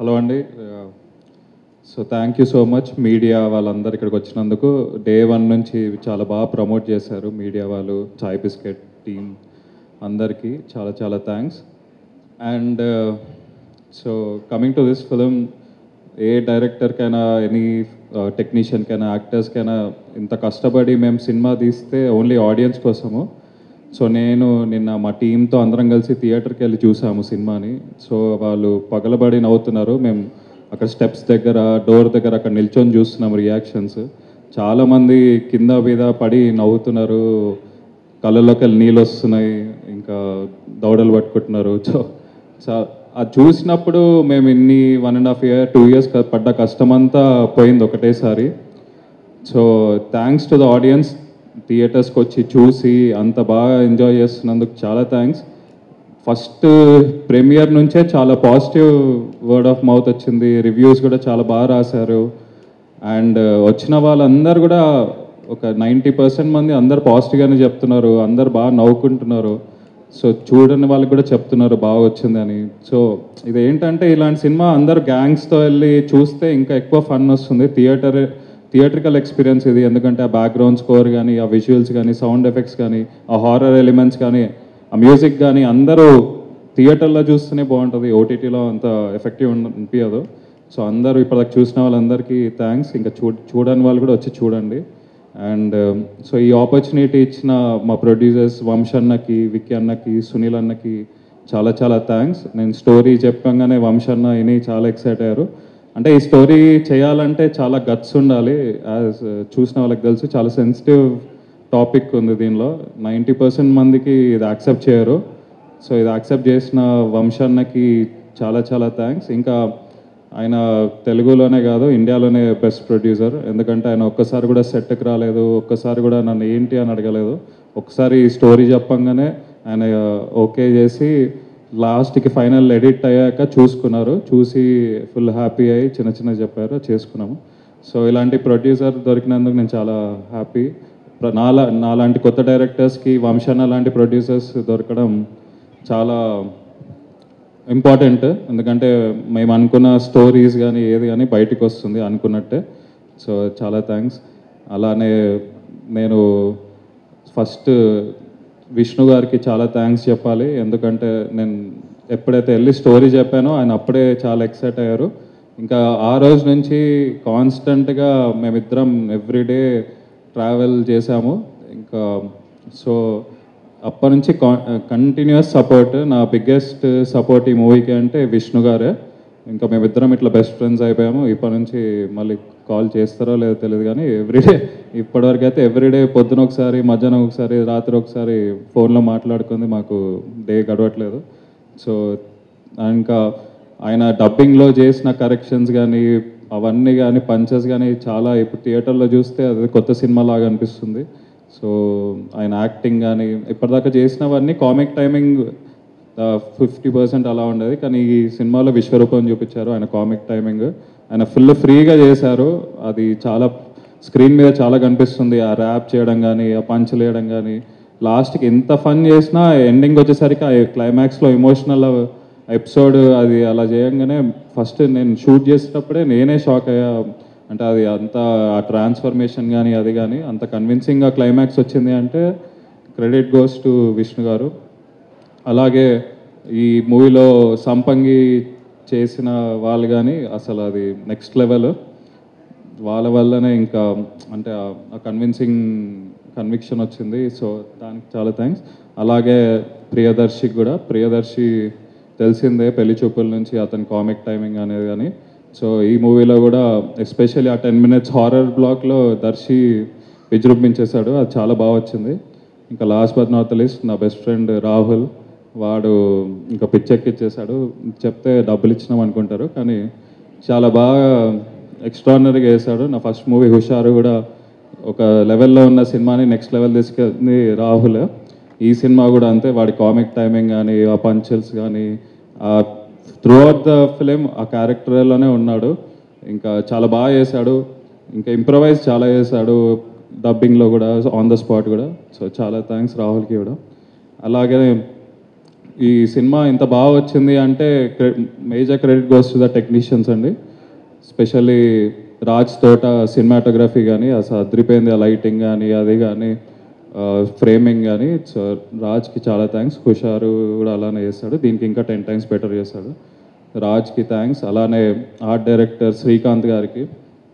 hello అండి so thank you so much media వాళ్ళందరూ ఇక్కడికి వచ్చినందుకు డే వన్ నుంచి చాలా బాగా ప్రమోట్ చేశారు మీడియా వాళ్ళు చాయ్ బిస్కెట్ టీమ్ అందరికీ చాలా చాలా thanks and so coming to this film ఏ డైరెక్టర్కైనా ఎనీ టెక్నీషియన్కైనా యాక్టర్స్కైనా ఇంత కష్టపడి మేము సినిమా తీస్తే ఓన్లీ ఆడియన్స్ కోసము సో నేను నిన్న మా టీంతో అందరం కలిసి థియేటర్కి వెళ్ళి చూసాము సినిమాని సో వాళ్ళు పగలబడి నవ్వుతున్నారు మేము అక్కడ స్టెప్స్ దగ్గర డోర్ దగ్గర అక్కడ నిల్చొని చూస్తున్నాం రియాక్షన్స్ చాలామంది కింద మీద పడి నవ్వుతున్నారు కళ్ళలోకి వెళ్ళి నీళ్ళు వస్తున్నాయి ఇంకా దౌడలు పట్టుకుంటున్నారు సో చా- అది చూసినప్పుడు మేము ఇన్ని one and half year two years పడ్డ కష్టమంతా పోయింది ఒకటేసారి so thanks to the audience థియేటర్స్కి వచ్చి చూసి అంత బాగా ఎంజాయ్ చేస్తున్నందుకు చాలా థ్యాంక్స్ ఫస్ట్ ప్రీమియర్ నుంచే చాలా పాజిటివ్ వర్డ్ ఆఫ్ మౌత్ వచ్చింది రివ్యూస్ కూడా చాలా బాగా రాశారు అండ్ వచ్చిన వాళ్ళందరూ కూడా ఒక నైంటీ పర్సెంట్ మంది అందరు పాజిటివ్గానే చెప్తున్నారు అందరు బాగా నవ్వుకుంటున్నారు సో చూడని వాళ్ళకి కూడా చెప్తున్నారు బాగా వచ్చిందని సో ఇది ఏంటంటే ఇలాంటి సినిమా అందరు గ్యాంగ్స్తో వెళ్ళి చూస్తే ఇంకా ఎక్కువ ఫన్ వస్తుంది థియేటర్ థియేట్రికల్ ఎక్స్పీరియన్స్ ఇది ఎందుకంటే ఆ బ్యాక్గ్రౌండ్ స్కోర్ కానీ ఆ విజువల్స్ కానీ సౌండ్ ఎఫెక్ట్స్ కానీ ఆ హారర్ ఎలిమెంట్స్ కానీ ఆ మ్యూజిక్ కానీ అందరూ థియేటర్లో చూస్తేనే బాగుంటుంది ఓటీటీలో అంత ఎఫెక్టివ్ అనిపించదు సో అందరూ ఇప్పటిదాకా చూసిన వాళ్ళందరికీ థ్యాంక్స్ ఇంకా చూ చూడని వాళ్ళు కూడా వచ్చి చూడండి అండ్ సో ఈ ఆపర్చునిటీ ఇచ్చిన మా ప్రొడ్యూసర్స్ వంశ అన్నకి విక్కీ అన్నకి సునీల్ అన్నకి చాలా చాలా థ్యాంక్స్ నేను స్టోరీ చెప్పంగానే వంశ అన్న విని చాలా ఎక్సైట్ అయ్యారు అంటే ఈ స్టోరీ చేయాలంటే చాలా గట్స్ ఉండాలి యాజ్ చూసిన వాళ్ళకి తెలుసు చాలా సెన్సిటివ్ టాపిక్ ఉంది దీనిలో నైంటీ పర్సెంట్ మందికి ఇది యాక్సెప్ట్ చేయరు సో ఇది యాక్సెప్ట్ చేసిన వంశాన్నకి చాలా చాలా థ్యాంక్స్ ఇంకా ఆయన తెలుగులోనే కాదు ఇండియాలోనే బెస్ట్ ప్రొడ్యూసర్ ఎందుకంటే ఆయన ఒక్కసారి కూడా సెట్కి రాలేదు ఒక్కసారి కూడా నన్ను ఏంటి అని అడగలేదు ఒకసారి ఈ స్టోరీ చెప్పంగానే ఆయన ఓకే చేసి లాస్ట్కి ఫైనల్ ఎడిట్ అయ్యాక చూసుకున్నారు చూసి ఫుల్ హ్యాపీ అయ్యి చిన్న చిన్న చెప్పారు చేసుకున్నాము సో ఇలాంటి ప్రొడ్యూసర్ దొరికినందుకు నేను చాలా హ్యాపీ నాలా నాలాంటి కొత్త డైరెక్టర్స్కి వంశన్న లాంటి ప్రొడ్యూసర్స్ దొరకడం చాలా ఇంపార్టెంట్ ఎందుకంటే మేము అనుకున్న స్టోరీస్ కానీ ఏది కానీ బయటికి వస్తుంది అనుకున్నట్టే సో చాలా థ్యాంక్స్ అలానే నేను ఫస్ట్ విష్ణు గారికి చాలా థ్యాంక్స్ చెప్పాలి ఎందుకంటే నేను ఎప్పుడైతే వెళ్ళి స్టోరీ చెప్పానో ఆయన అప్పుడే చాలా ఎక్సైట్ అయ్యారు ఇంకా ఆ రోజు నుంచి కాన్స్టెంట్గా మేమిద్దరం ఎవ్రీడే ట్రావెల్ చేశాము ఇంకా సో అప్పటి నుంచి కంటిన్యూస్ సపోర్ట్ నా బిగ్గెస్ట్ సపోర్ట్ ఈ మూవీకి అంటే విష్ణు గారే ఇంకా మేమిద్దరం ఇట్లా బెస్ట్ ఫ్రెండ్స్ అయిపోయాము ఇప్పటి నుంచి మళ్ళీ కాల్ చేస్తారో లేదో తెలియదు కానీ ఎవ్రీడే ఇప్పటివరకు అయితే ఎవ్రీడే పొద్దున ఒకసారి మధ్యాహ్నం ఒకసారి రాత్రి ఒకసారి ఫోన్లో మాట్లాడుకుంది మాకు డే గడవట్లేదు సో ఇంకా ఆయన డబ్బింగ్లో చేసిన కరెక్షన్స్ కానీ అవన్నీ కానీ పంచెస్ కానీ చాలా ఇప్పుడు థియేటర్లో చూస్తే అది కొత్త సినిమా లాగా అనిపిస్తుంది సో ఆయన యాక్టింగ్ కానీ ఇప్పటిదాకా చేసినవన్నీ కామిక్ టైమింగ్ ఫిఫ్టీ పర్సెంట్ అలా ఉండేది కానీ ఈ సినిమాలో విశ్వరూపం చూపించారు ఆయన కామిక్ టైమింగ్ ఆయన ఫుల్ ఫ్రీగా చేశారు అది చాలా స్క్రీన్ మీద చాలా కనిపిస్తుంది ఆ ర్యాప్ చేయడం కానీ ఆ పంచులు వేయడం కానీ లాస్ట్కి ఎంత ఫన్ చేసినా ఎండింగ్ వచ్చేసరికి ఆ క్లైమాక్స్లో ఎమోషనల్ ఎపిసోడ్ అది అలా చేయంగానే ఫస్ట్ నేను షూట్ చేసేటప్పుడే నేనే షాక్ అయ్యా అంటే అది అంత ఆ ట్రాన్స్ఫర్మేషన్ కానీ అది కానీ అంత కన్విన్సింగ్గా క్లైమాక్స్ వచ్చింది అంటే క్రెడిట్ గోస్ టు విష్ణు గారు అలాగే ఈ మూవీలో సంపంగి చేసిన వాళ్ళు కానీ అసలు అది నెక్స్ట్ లెవెల్ వాళ్ళ వల్లనే ఇంకా అంటే ఆ కన్విన్సింగ్ కన్విక్షన్ వచ్చింది సో దానికి చాలా థ్యాంక్స్ అలాగే ప్రియదర్శికి కూడా ప్రియదర్శి తెలిసిందే పెళ్లి చూపుల నుంచి అతని కామిక్ టైమింగ్ అనేది కానీ సో ఈ మూవీలో కూడా ఎస్పెషల్లీ ఆ టెన్ మినిట్స్ హారర్ బ్లాక్లో దర్శి విజృంభించేశాడు అది చాలా బాగా వచ్చింది ఇంకా లాస్ట్ బట్ నాట్ లిస్ట్ నా బెస్ట్ ఫ్రెండ్ రాహుల్ వాడు ఇంకా పిచ్చెక్కిచ్చేసాడు చెప్తే డబ్బులు ఇచ్చినాం అనుకుంటారు కానీ చాలా బాగా ఎక్స్ట్రాడినరీగా వేశాడు నా ఫస్ట్ మూవీ హుషారు కూడా ఒక లెవెల్లో ఉన్న సినిమాని నెక్స్ట్ లెవెల్ తీసుకెళ్ళింది రాహుల్ ఈ సినిమా కూడా అంతే వాడి కామిక్ టైమింగ్ కానీ ఆ పంచల్స్ కానీ త్రూ అవుట్ ద ఫిలిం ఆ క్యారెక్టర్లోనే ఉన్నాడు ఇంకా చాలా బాగా చేశాడు ఇంకా ఇంప్రవైజ్ చాలా చేశాడు డబ్బింగ్లో కూడా ఆన్ ద స్పాట్ కూడా సో చాలా థ్యాంక్స్ రాహుల్కి కూడా అలాగే ఈ సినిమా ఇంత బాగా వచ్చింది అంటే major credit goes to the technicians అండి స్పెషల్లీ రాజ్ తోట సినిమాటోగ్రఫీ కానీ అసలు అదిరిపోయింది ఆ లైటింగ్ కానీ అది కానీ ఫ్రేమింగ్ కానీ సో రాజ్కి చాలా థ్యాంక్స్ హుషారు కూడా అలానే చేస్తాడు దీనికి ఇంకా టెన్ టైమ్స్ బెటర్ చేస్తాడు రాజ్కి థ్యాంక్స్ అలానే ఆర్ట్ డైరెక్టర్ శ్రీకాంత్ గారికి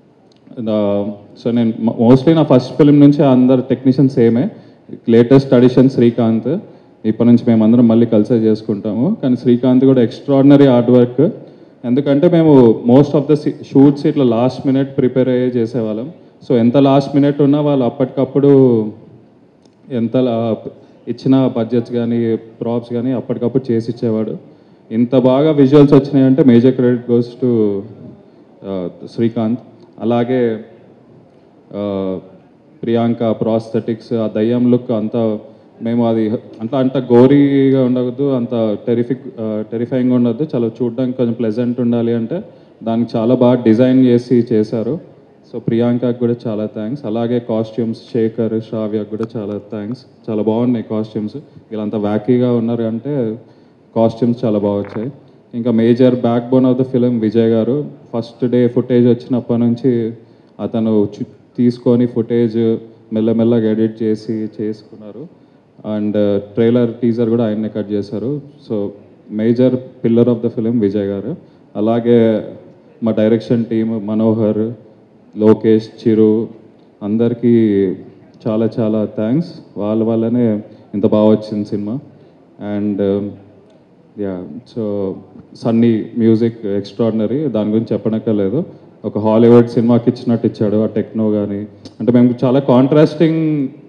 సో నేను మోస్ట్లీ నా ఫస్ట్ ఫిల్మ్ నుంచి అందరు టెక్నీషియన్స్ సేమే లేటెస్ట్ అడిషన్ శ్రీకాంత్ ఇప్పటి నుంచి మేమందరం మళ్ళీ కలిసే చేసుకుంటాము కానీ శ్రీకాంత్ కూడా ఎక్స్ట్రాడినరీ హార్డ్ వర్క్ ఎందుకంటే మేము మోస్ట్ ఆఫ్ ద షూట్స్ ఇట్లా లాస్ట్ మినిట్ ప్రిపేర్ అయ్యే చేసేవాళ్ళం సో ఎంత లాస్ట్ మినిట్ ఉన్నా వాళ్ళు అప్పటికప్పుడు ఎంత లా- ఇచ్చిన బడ్జెట్స్ కానీ ప్రాప్స్ కానీ అప్పటికప్పుడు చేసి ఇచ్చేవాడు ఇంత బాగా విజువల్స్ వచ్చినాయంటే major credit goes to Srikanth అలాగే ఆ, ప్రియాంక ప్రాస్థెటిక్స్ ఆ దయ్యం లుక్ అంతా మేము అది అంత అంత గోరీగా ఉండవద్దు అంత టెరిఫిక్ టెరిఫైయింగ్ ఉండద్దు చాలా చూడడానికి కొంచెం ప్లెజెంట్ ఉండాలి అంటే దానికి చాలా బాగా డిజైన్ చేసి చేశారు సో ప్రియాంకకి కూడా చాలా థ్యాంక్స్ అలాగే కాస్ట్యూమ్స్ శేఖర్ శ్రావ్యకి కూడా చాలా థ్యాంక్స్ చాలా బాగున్నాయి కాస్ట్యూమ్స్ వీళ్ళంతా వ్యాకీగా ఉన్నారు అంటే కాస్ట్యూమ్స్ చాలా బాగా వచ్చాయి ఇంకా major backbone of the film Vijay గారు ఫస్ట్ డే ఫుటేజ్ వచ్చినప్పటి నుంచి అతను చు- తీసుకొని ఫుటేజ్ మెల్లమెల్లగా ఎడిట్ చేసి చేసుకున్నారు అండ్ ట్రైలర్ టీజర్ కూడా ఆయన్నే కట్ చేశారు so major pillar of the film Vijay గారు అలాగే మా డైరెక్షన్ టీమ్ మనోహర్ లోకేష్ చిరు అందరికీ చాలా చాలా థ్యాంక్స్ వాళ్ళ వల్లనే ఇంత బాగా వచ్చింది సినిమా and yeah so Sunny music extraordinary దాని గురించి చెప్పనక్కర్లేదు ఒక హాలీవుడ్ సినిమాకి ఇచ్చినట్టు ఇచ్చాడు ఆ టెక్నో కానీ అంటే మేము చాలా కాంట్రాస్టింగ్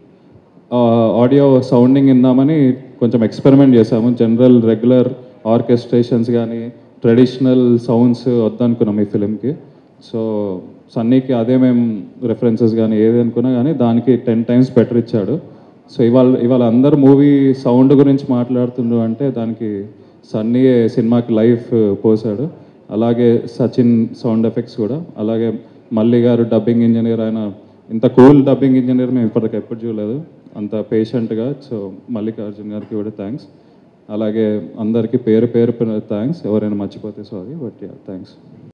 ఆడియో సౌండింగ్ ఇందామని కొంచెం ఎక్స్పెరిమెంట్ చేసాము జనరల్ రెగ్యులర్ ఆర్కెస్ట్రేషన్స్ కానీ ట్రెడిషనల్ సౌండ్స్ వద్దనుకున్నాం ఈ ఫిలింకి సో సన్నీకి అదే మేము రెఫరెన్సెస్ కానీ ఏది అనుకున్నా కానీ దానికి టెన్ టైమ్స్ బెటర్ ఇచ్చాడు సో ఇవాళ ఇవాళ అందరు మూవీ సౌండ్ గురించి మాట్లాడుతుండ్రు అంటే దానికి సన్నీ సినిమాకి లైఫ్ పోసాడు అలాగే సచిన్ సౌండ్ ఎఫెక్ట్స్ కూడా అలాగే మల్లి గారు డబ్బింగ్ ఇంజనీర్ ఆయన ఇంత కూల్ డబ్బింగ్ ఇంజనీర్ మేము ఇప్పటికి ఎప్పుడు చూడలేదు అంత పేషెంట్గా సో మల్లికార్జున్ గారికి కూడా థ్యాంక్స్ అలాగే అందరికీ పేరు పేరు థ్యాంక్స్ ఎవరైనా మర్చిపోతే సారీ బట్ యా థ్యాంక్స్